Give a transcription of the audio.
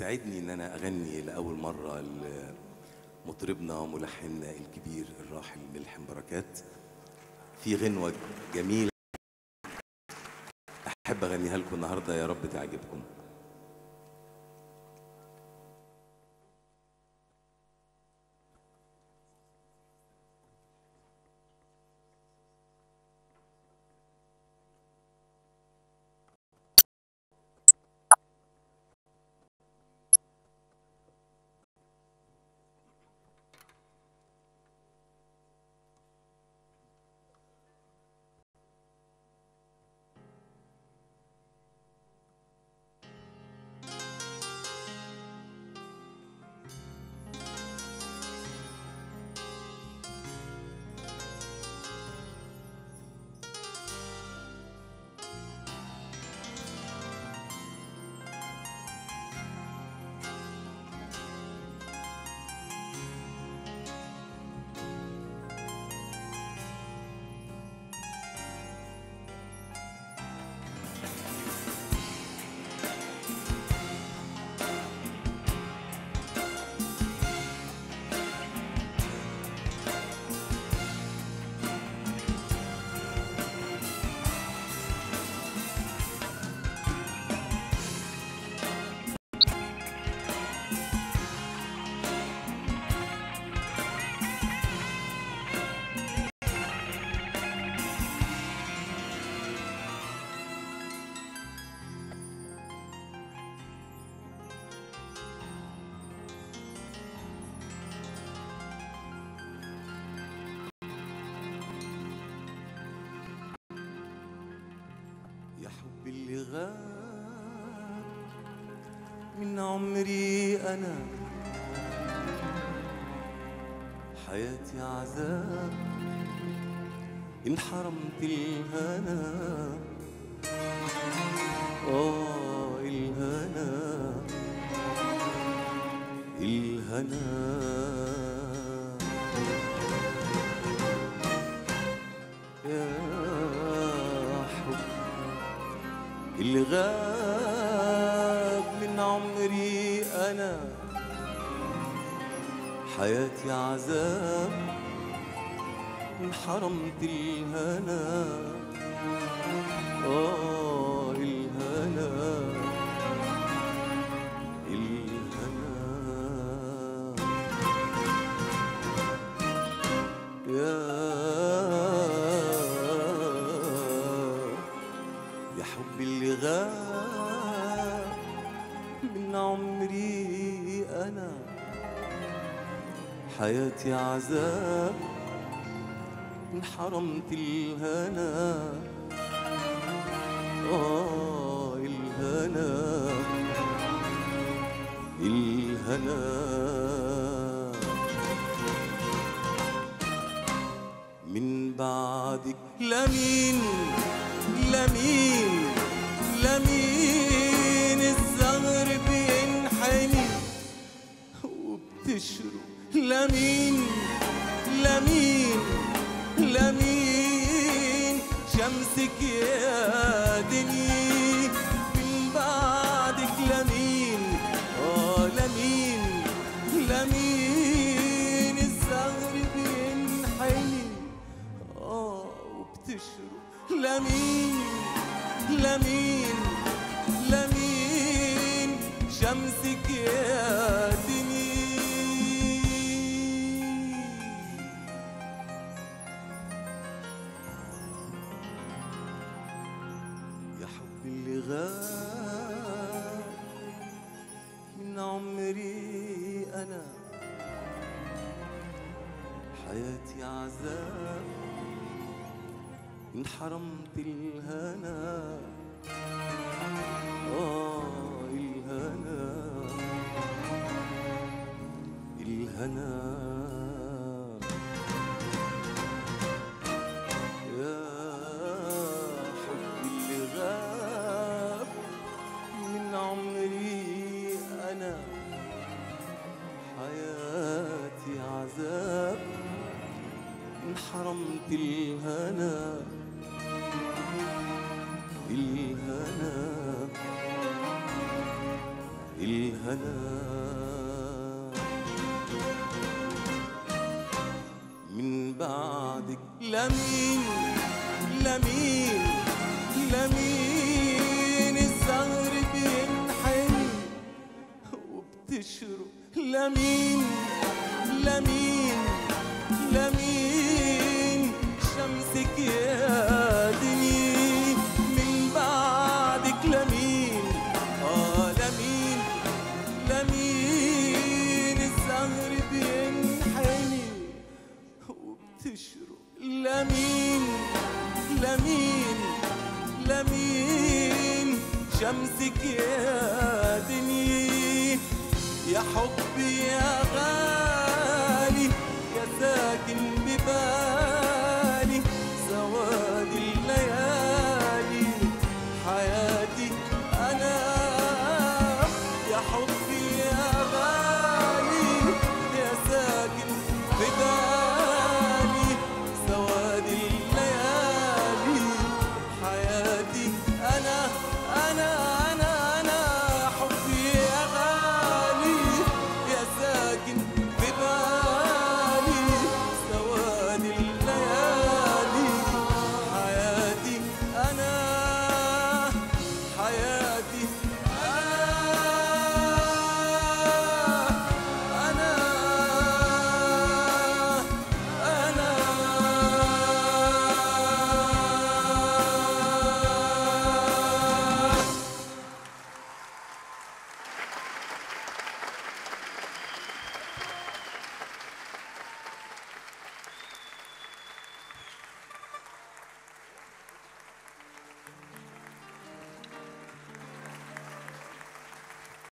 بيسعدني ان انا اغني لاول مره لمطربنا وملحننا الكبير الراحل ملحم بركات في غنوه جميله احب اغنيها لكم النهارده يا رب تعجبكم يا حب اللي غاب من عمري أنا حياتي عذاب إن حرمت الهنا آه الهنا الهنا يا حب اللي غاب من عمري أنا حياتي عذاب انحرمت الهنا آه الهنا الهنا يا يا حبي اللي غاب من عمري أنا حياتي عذاب انحرمت الهنا آه الهنا الهنا من بعدك لمين لمين لمين الزهر بينحني وبتشرب لمين لمين لمين شمسك يا دنيا من بعدك لمين اه لمين لمين الزهر بينحني اه وبتشرب لمين لمين لمين شمسك يا دنيا يا حبي اللي غاب من عمري أنا حياتي عذاب انحرمت الهنا آه الهنا الهنا يا حبي اللي غاب من عمري أنا حياتي عذاب انحرمت الهنا الهنا الهنا من بعدك لمين لمين لمين الزهر بينحني وبتشرق لمين لمين لمين شمسك يا دنيا من بعدك لمين اه لمين لمين الزهر بينحني وبتشرق لمين لمين لمين شمسك يا دنيا يا حبي يا غالي